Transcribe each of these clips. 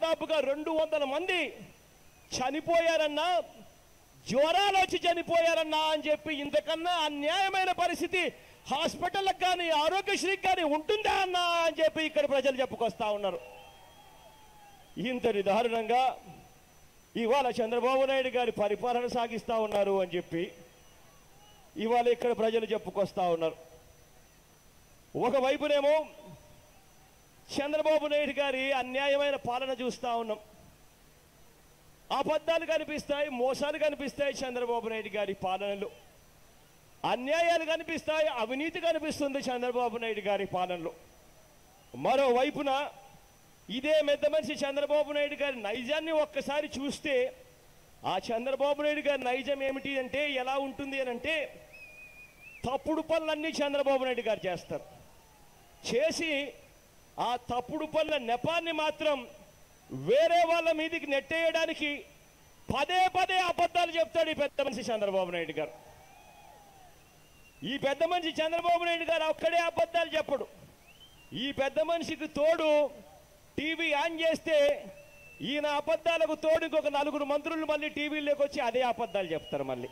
దాదాపుగా రెండు వందల మంది చనిపోయారన్నా జ్వరాలు వచ్చి చనిపోయారన్నా అని చెప్పి ఇంతకన్నా అన్యాయమైన పరిస్థితి హాస్పిటల్కి కానీ ఆరోగ్యశ్రీకి కానీ ఉంటుందా అన్నా అని చెప్పి ఇక్కడ ప్రజలు చెప్పుకొస్తా ఉన్నారు ఇంతటి దారుణంగా ఇవాళ చంద్రబాబు నాయుడు గారి పరిపాలన సాగిస్తా ఉన్నారు అని చెప్పి ఇవాళ ఇక్కడ ప్రజలు చెప్పుకొస్తా ఉన్నారు ఒకవైపునేమో చంద్రబాబు నాయుడు గారి అన్యాయమైన పాలన చూస్తా ఉన్నాం అబద్ధాలు కనిపిస్తాయి మోసాలు కనిపిస్తాయి చంద్రబాబు నాయుడు గారి పాలనలో అన్యాయాలు కనిపిస్తాయి అవినీతి కనిపిస్తుంది చంద్రబాబు నాయుడు గారి పాలనలో మరోవైపున ఇదే మెద్ద మనిషి చంద్రబాబు నాయుడు గారి నైజాన్ని ఒక్కసారి చూస్తే ఆ చంద్రబాబు నాయుడు గారి నైజం ఏమిటి అంటే ఎలా ఉంటుంది అని అంటే తప్పుడు పనులన్నీ చంద్రబాబు నాయుడు గారు చేస్తారు చేసి ఆ తప్పుడు పనుల నెపాన్ని మాత్రం వేరే వాళ్ళ మీదకి నెట్టేయడానికి పదే పదే అబద్ధాలు చెప్తాడు ఈ పెద్ద మనిషి చంద్రబాబు నాయుడు గారు ఈ పెద్ద మనిషి చంద్రబాబు నాయుడు గారు ఒక్కడే అబద్ధాలు చెప్పడు ఈ పెద్ద మనిషికి తోడు టీవీ ఆన్ చేస్తే ఈయన అబద్ధాలకు తోడు ఇంకొక నలుగురు మంత్రులు మళ్ళీ టీవీలోకి వచ్చి అదే అబద్ధాలు చెప్తారు మళ్ళీ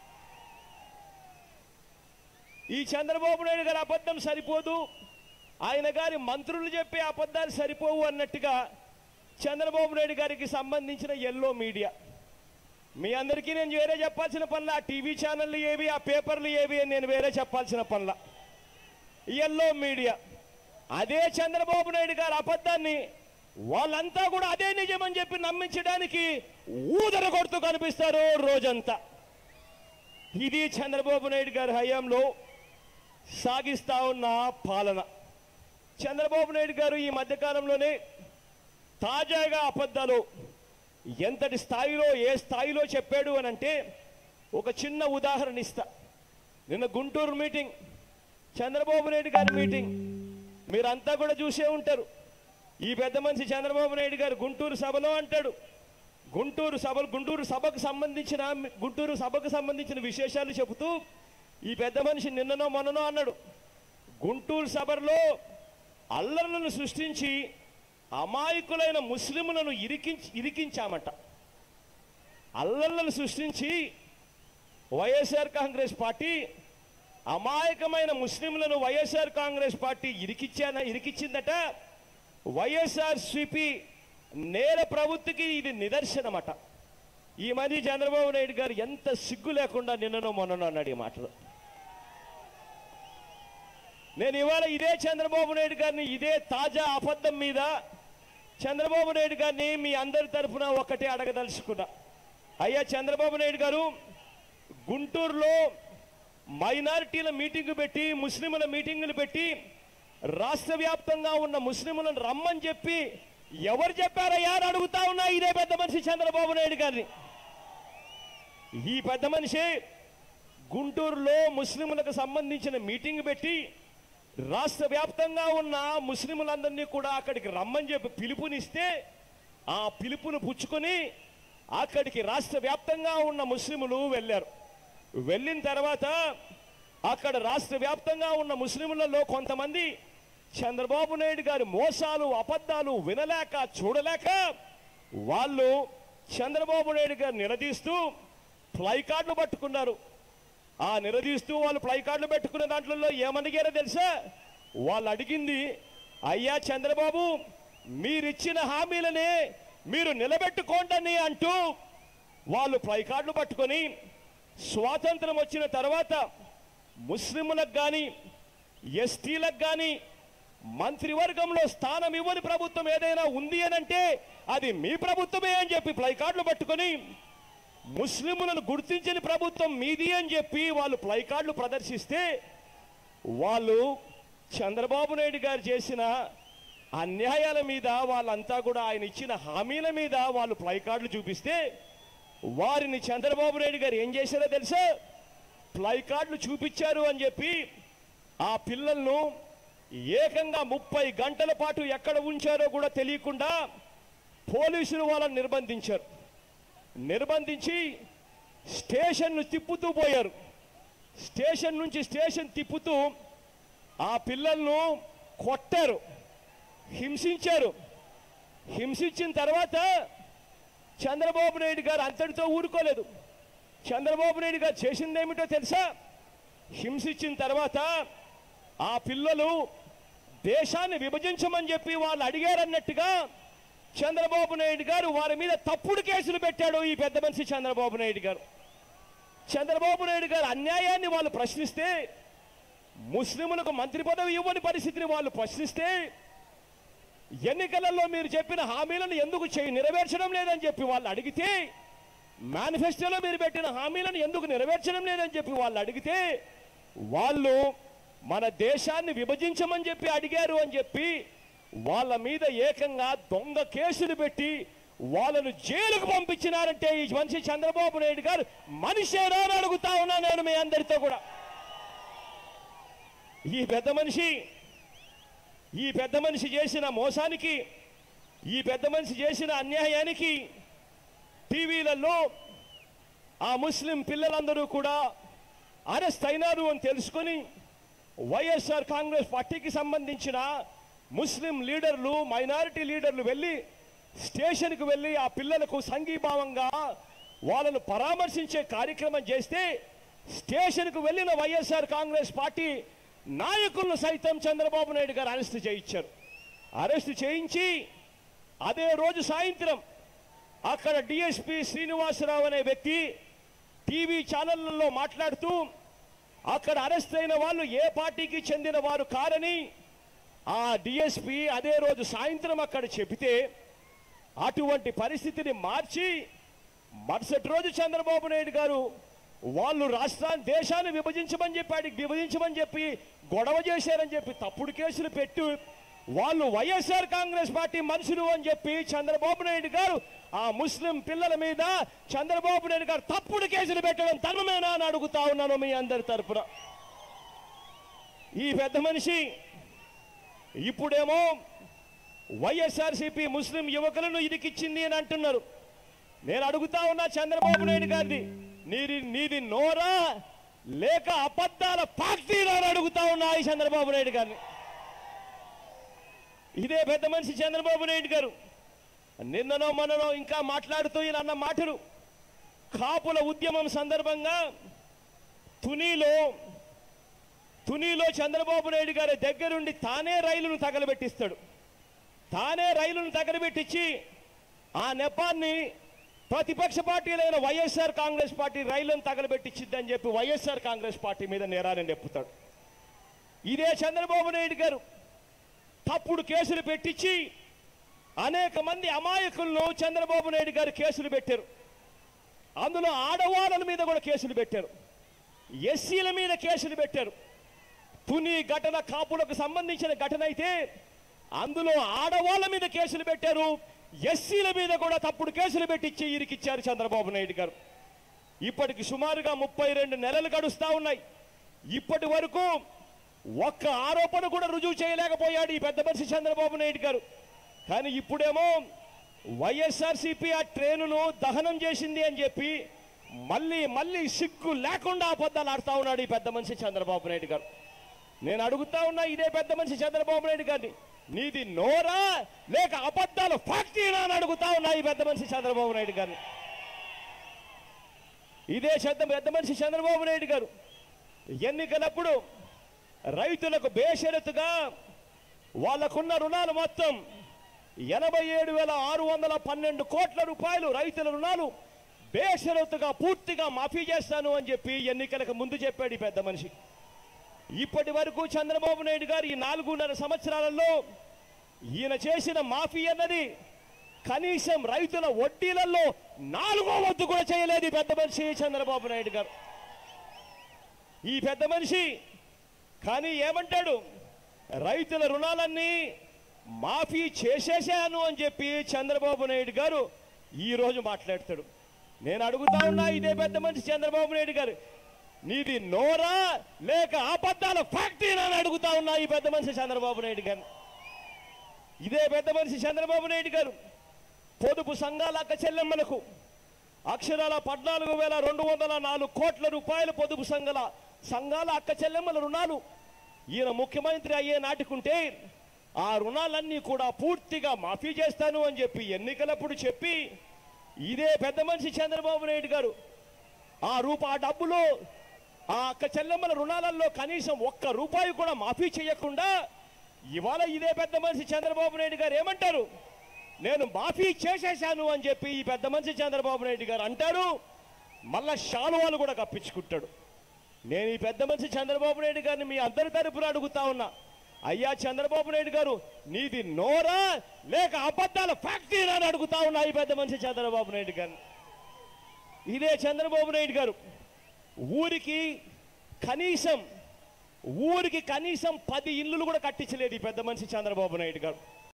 ఈ చంద్రబాబు నాయుడు గారి అబద్ధం సరిపోదు ఆయన గారి మంత్రులు చెప్పే అబద్ధాలు సరిపోవు అన్నట్టుగా చంద్రబాబు నాయుడు గారికి సంబంధించిన ఎల్లో మీడియా మీ అందరికీ నేను వేరే చెప్పాల్సిన పనుల ఆ టీవీ ఛానళ్ళు ఏవి ఆ పేపర్లు ఏవి అని నేను వేరే చెప్పాల్సిన పనుల ఎల్లో మీడియా అదే చంద్రబాబు నాయుడు గారి అబద్ధాన్ని వాళ్ళంతా కూడా అదే నిజమని చెప్పి నమ్మించడానికి ఊదర కొడుతూ కనిపిస్తారు రోజంతా ఇది చంద్రబాబు నాయుడు గారి హయాంలో సాగిస్తా ఉన్న పాలన చంద్రబాబు నాయుడు గారు ఈ మధ్యకాలంలోనే తాజాగా అబద్ధాలు ఎంతటి స్థాయిలో ఏ స్థాయిలో చెప్పాడు అని అంటే ఒక చిన్న ఉదాహరణ ఇస్తా నిన్న గుంటూరు మీటింగ్ చంద్రబాబు నాయుడు గారి మీటింగ్ మీరంతా కూడా చూసే ఉంటారు ఈ పెద్ద మనిషి చంద్రబాబు నాయుడు గారు గుంటూరు సభలో అంటాడు గుంటూరు సభ గుంటూరు సభకు సంబంధించిన గుంటూరు సభకు సంబంధించిన విశేషాలు చెబుతూ ఈ పెద్ద మనిషి నిన్ననో మొన్ననో అన్నాడు గుంటూరు సభలో అల్లర్లను సృష్టించి అమాయకులైన ముస్లింలను ఇరికించి ఇరికించామట అల్లర్లను సృష్టించి వైఎస్ఆర్ కాంగ్రెస్ పార్టీ అమాయకమైన ముస్లింలను వైఎస్ఆర్ కాంగ్రెస్ పార్టీ ఇరికిచ్చాన ఇరికిచ్చిందట వైఎస్ఆర్ సిపి నేర ప్రవృత్తికి ఇది నిదర్శనమట ఈ మధ్య చంద్రబాబు నాయుడు గారు ఎంత సిగ్గు లేకుండా నిన్ననో మొన్ననో అన్నాడు ఈ మాటలు నేను ఇవాళ ఇదే చంద్రబాబు నాయుడు గారిని ఇదే తాజా అబద్ధం మీద చంద్రబాబు నాయుడు గారిని మీ అందరి తరఫున ఒకటే అడగదలుచుకున్నా అయ్యా చంద్రబాబు నాయుడు గారు గుంటూరులో మైనారిటీల మీటింగ్ పెట్టి ముస్లింల మీటింగులు పెట్టి రాష్ట్ర వ్యాప్తంగా ఉన్న ముస్లింలను రమ్మని చెప్పి ఎవరు చెప్పారయ్యా అని అడుగుతా ఉన్నా ఇదే పెద్ద మనిషి చంద్రబాబు నాయుడు గారిని ఈ పెద్ద మనిషి గుంటూరులో ముస్లింలకు సంబంధించిన మీటింగ్ పెట్టి రాష్ట్ర వ్యాప్తంగా ఉన్న ముస్లింలందరినీ కూడా అక్కడికి రమ్మని చెప్పి పిలుపునిస్తే ఆ పిలుపును పుచ్చుకొని అక్కడికి రాష్ట్ర వ్యాప్తంగా ఉన్న ముస్లిములు వెళ్ళారు వెళ్ళిన తర్వాత అక్కడ రాష్ట్ర వ్యాప్తంగా ఉన్న ముస్లింలలో కొంతమంది చంద్రబాబు నాయుడు గారి మోసాలు అబద్ధాలు వినలేక చూడలేక వాళ్ళు చంద్రబాబు నాయుడు గారు నిలదీస్తూ ఫ్లై కార్డులు పట్టుకున్నారు ఆ నిలదీస్తూ వాళ్ళు ఫ్లై కార్డులు పెట్టుకున్న దాంట్లో ఏమడిగారో తెలుసా వాళ్ళు అడిగింది అయ్యా చంద్రబాబు మీరిచ్చిన హామీలనే మీరు నిలబెట్టుకోండి అంటూ వాళ్ళు ఫ్లై కార్డులు పట్టుకొని స్వాతంత్రం వచ్చిన తర్వాత ముస్లింలకు కానీ ఎస్టీలకు కానీ మంత్రివర్గంలో స్థానం ఇవ్వని ప్రభుత్వం ఏదైనా ఉంది అని అంటే అది మీ ప్రభుత్వమే అని చెప్పి ప్లై కార్డులు పట్టుకొని ముస్లింలను గుర్తించని ప్రభుత్వం మీది అని చెప్పి వాళ్ళు ప్లై కార్డులు ప్రదర్శిస్తే వాళ్ళు చంద్రబాబు నాయుడు గారు చేసిన అన్యాయాల మీద వాళ్ళంతా కూడా ఆయన ఇచ్చిన హామీల మీద వాళ్ళు ప్లై కార్డులు చూపిస్తే వారిని చంద్రబాబు నాయుడు గారు ఏం చేశారో తెలుసా ప్లై కార్డులు చూపించారు అని చెప్పి ఆ పిల్లలను ఏకంగా ముప్పై గంటల పాటు ఎక్కడ ఉంచారో కూడా తెలియకుండా పోలీసులు వాళ్ళని నిర్బంధించారు నిర్బంధించి స్టేషన్ను తిప్పుతూ పోయారు స్టేషన్ నుంచి స్టేషన్ తిప్పుతూ ఆ పిల్లలను కొట్టారు హింసించారు హింసించిన తర్వాత చంద్రబాబు నాయుడు గారు అంతటితో ఊరుకోలేదు చంద్రబాబు నాయుడు గారు చేసిందేమిటో తెలుసా హింసించిన తర్వాత ఆ పిల్లలు దేశాన్ని విభజించమని చెప్పి వాళ్ళు అడిగారన్నట్టుగా చంద్రబాబు నాయుడు గారు వారి మీద తప్పుడు కేసులు పెట్టాడు ఈ పెద్ద మనిషి చంద్రబాబు నాయుడు గారు చంద్రబాబు నాయుడు గారు అన్యాయాన్ని వాళ్ళు ప్రశ్నిస్తే ముస్లింలకు మంత్రి పదవి ఇవ్వని పరిస్థితిని వాళ్ళు ప్రశ్నిస్తే ఎన్నికలలో మీరు చెప్పిన హామీలను ఎందుకు చేయి నెరవేర్చడం లేదని చెప్పి వాళ్ళు అడిగితే మేనిఫెస్టోలో మీరు పెట్టిన హామీలను ఎందుకు నెరవేర్చడం లేదని చెప్పి వాళ్ళు అడిగితే వాళ్ళు మన దేశాన్ని విభజించమని చెప్పి అడిగారు అని చెప్పి వాళ్ళ మీద ఏకంగా దొంగ కేసులు పెట్టి వాళ్ళను జైలుకు పంపించినారంటే ఈ మనిషి చంద్రబాబు నాయుడు గారు మనిషేనా అని అడుగుతా ఉన్నా నేను మీ అందరితో కూడా ఈ పెద్ద మనిషి ఈ పెద్ద మనిషి చేసిన మోసానికి ఈ పెద్ద మనిషి చేసిన అన్యాయానికి టీవీలలో ఆ ముస్లిం పిల్లలందరూ కూడా అరెస్ట్ అయినారు అని తెలుసుకొని వైఎస్ఆర్ కాంగ్రెస్ పార్టీకి సంబంధించిన ముస్లిం లీడర్లు మైనారిటీ లీడర్లు వెళ్ళి స్టేషన్కి వెళ్ళి ఆ పిల్లలకు సంఘీభావంగా వాళ్ళను పరామర్శించే కార్యక్రమం చేస్తే స్టేషన్కు వెళ్ళిన వైఎస్ఆర్ కాంగ్రెస్ పార్టీ నాయకులను సైతం చంద్రబాబు నాయుడు గారు అరెస్ట్ చేయించారు అరెస్ట్ చేయించి అదే రోజు సాయంత్రం అక్కడ డిఎస్పి శ్రీనివాసరావు అనే వ్యక్తి టీవీ ఛానళ్లలో మాట్లాడుతూ అక్కడ అరెస్ట్ అయిన వాళ్ళు ఏ పార్టీకి చెందిన వారు కారని ఆ డిఎస్పి అదే రోజు సాయంత్రం అక్కడ చెబితే అటువంటి పరిస్థితిని మార్చి మరుసటి రోజు చంద్రబాబు నాయుడు గారు వాళ్ళు రాష్ట్రాన్ని దేశాన్ని విభజించమని చెప్పి ఆడికి విభజించమని చెప్పి గొడవ చేశారని చెప్పి తప్పుడు కేసులు పెట్టి వాళ్ళు వైఎస్ఆర్ కాంగ్రెస్ పార్టీ మనుషులు అని చెప్పి చంద్రబాబు నాయుడు గారు ఆ ముస్లిం పిల్లల మీద చంద్రబాబు నాయుడు గారు తప్పుడు కేసులు పెట్టడం ధర్మమేనా అని అడుగుతా ఉన్నాను మీ అందరి తరపున ఈ పెద్ద మనిషి ఇప్పుడేమో వైఎస్ఆర్సీపీ ముస్లిం యువకులను ఇరికిచ్చింది అని అంటున్నారు నేను అడుగుతా ఉన్నా చంద్రబాబు నాయుడు గారిని నీది నీది నోరా లేక అబద్ధాల పార్టీనా అని అడుగుతా ఉన్నా ఈ చంద్రబాబు నాయుడు గారిని ఇదే పెద్ద మనిషి చంద్రబాబు నాయుడు గారు నిన్ననో మొన్ననో ఇంకా మాట్లాడుతూ ఈయన అన్న మాటలు కాపుల ఉద్యమం సందర్భంగా తునిలో తునిలో చంద్రబాబు నాయుడు గారి దగ్గరుండి తానే రైలును తగలబెట్టిస్తాడు తానే రైలును తగలబెట్టించి ఆ నెపాన్ని ప్రతిపక్ష పార్టీలైన వైఎస్ఆర్ కాంగ్రెస్ పార్టీ రైలును తగలబెట్టించిద్దని చెప్పి వైఎస్ఆర్ కాంగ్రెస్ పార్టీ మీద నేరాన్ని నెప్పుతాడు ఇదే చంద్రబాబు నాయుడు గారు తప్పుడు కేసులు పెట్టించి అనేక మంది అమాయకులను చంద్రబాబు నాయుడు గారు కేసులు పెట్టారు అందులో ఆడవాళ్ళ మీద కూడా కేసులు పెట్టారు ఎస్సీల మీద కేసులు పెట్టారు తుని ఘటన కాపులకు సంబంధించిన ఘటన అయితే అందులో ఆడవాళ్ళ మీద కేసులు పెట్టారు ఎస్సీల మీద కూడా తప్పుడు కేసులు పెట్టించి ఇరికిచ్చారు చంద్రబాబు నాయుడు గారు ఇప్పటికి సుమారుగా ముప్పై రెండు నెలలు గడుస్తా ఉన్నాయి ఇప్పటి వరకు ఒక్క ఆరోపణ కూడా రుజువు చేయలేకపోయాడు ఈ పెద్ద మనిషి చంద్రబాబు నాయుడు గారు కానీ ఇప్పుడేమో వైఎస్ఆర్సీపీ ఆ ట్రైనును దహనం చేసింది అని చెప్పి మళ్ళీ మళ్ళీ సిగ్గు లేకుండా అబద్ధాలు ఆడుతా ఉన్నాడు ఈ పెద్ద మనిషి చంద్రబాబు నాయుడు గారు నేను అడుగుతా ఉన్నా ఇదే పెద్ద మనిషి చంద్రబాబు నాయుడు గారిని నీది నోరా లేక అబద్ధాలు ఫ్యాక్టరీనా అని అడుగుతా ఉన్నా ఈ పెద్ద మనిషి చంద్రబాబు నాయుడు గారిని ఇదే పెద్ద పెద్ద మనిషి చంద్రబాబు నాయుడు గారు ఎన్నికలప్పుడు రైతులకు బేషరతుగా వాళ్ళకున్న రుణాలు మొత్తం ఎనభై ఏడు వేల ఆరు వందల పన్నెండు కోట్ల రూపాయలు రైతుల రుణాలు బేషరతుగా పూర్తిగా మాఫీ చేస్తాను అని చెప్పి ఎన్నికలకు ముందు చెప్పాడు ఈ పెద్ద మనిషి ఇప్పటి వరకు చంద్రబాబు నాయుడు గారు ఈ నాలుగున్నర సంవత్సరాలలో ఈయన చేసిన మాఫీ అన్నది కనీసం రైతుల వడ్డీలలో నాలుగో వంతు కూడా చేయలేదు ఈ పెద్ద మనిషి చంద్రబాబు నాయుడు గారు ఈ పెద్ద మనిషి కానీ ఏమంటాడు రైతుల రుణాలన్నీ మాఫీ చేసేసాను అని చెప్పి చంద్రబాబు నాయుడు గారు ఈ రోజు మాట్లాడతాడు నేను అడుగుతా ఉన్నా ఇదే పెద్ద మనిషి చంద్రబాబు నాయుడు గారు నీది నోరా లేక అబద్ధాల ఫ్యాక్టరీనా అని అడుగుతా ఉన్నా ఈ పెద్ద మనిషి చంద్రబాబు నాయుడు గారు ఇదే పెద్ద మనిషి చంద్రబాబు నాయుడు గారు పొదుపు సంఘాల అక్క చెల్లెమ్మలకు అక్షరాల పద్నాలుగు వేల రెండు వందల నాలుగు కోట్ల రూపాయలు పొదుపు సంఘాల సంఘాల అక్క చెల్లెమ్మల రుణాలు ఈయన ముఖ్యమంత్రి అయ్యే నాటికుంటే ఆ రుణాలన్నీ కూడా పూర్తిగా మాఫీ చేస్తాను అని చెప్పి ఎన్నికలప్పుడు చెప్పి ఇదే పెద్ద మనిషి చంద్రబాబు నాయుడు గారు ఆ రూప ఆ డబ్బులో ఆ అక్క చెల్లెమ్మల రుణాలలో కనీసం ఒక్క రూపాయి కూడా మాఫీ చేయకుండా ఇవాళ ఇదే పెద్ద మనిషి చంద్రబాబు నాయుడు గారు ఏమంటారు నేను మాఫీ చేసేశాను అని చెప్పి ఈ పెద్ద మనిషి చంద్రబాబు నాయుడు గారు అంటారు మళ్ళా శాలువాలు కూడా కప్పించుకుంటాడు నేను ఈ పెద్ద మనిషి చంద్రబాబు నాయుడు గారిని మీ అందరి తరపున అడుగుతా ఉన్నా అయ్యా చంద్రబాబు నాయుడు గారు నీది నోరా లేక అబద్ధాల ఫ్యాక్టరీనా అని అడుగుతా ఉన్నా ఈ పెద్ద మనిషి చంద్రబాబు నాయుడు గారిని ఇదే చంద్రబాబు నాయుడు గారు ఊరికి కనీసం ఊరికి కనీసం పది ఇల్లులు కూడా కట్టించలేదు ఈ పెద్ద మనిషి చంద్రబాబు నాయుడు గారు